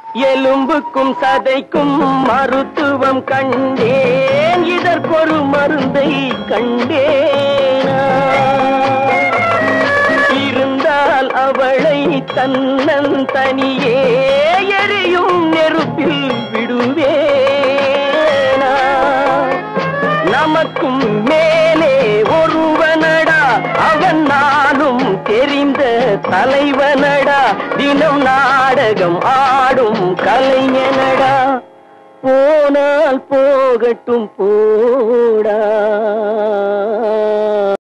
எலும்புக்கும் சதைக்கும் மருத்துவம் கண்டேன் இதற்கொரு மருந்தை கண்டேனா இருந்தால் அவளை தன்னன் தனியே எரியும் நெருப்பில் விடுவேனா நமக்கும் மேலே ஒருவனடா அவன் நானும் தெரிந்த தலைவனடா தினம் நாடகம் ஆடும் கலைஞனடா போனால் போகட்டும் போடா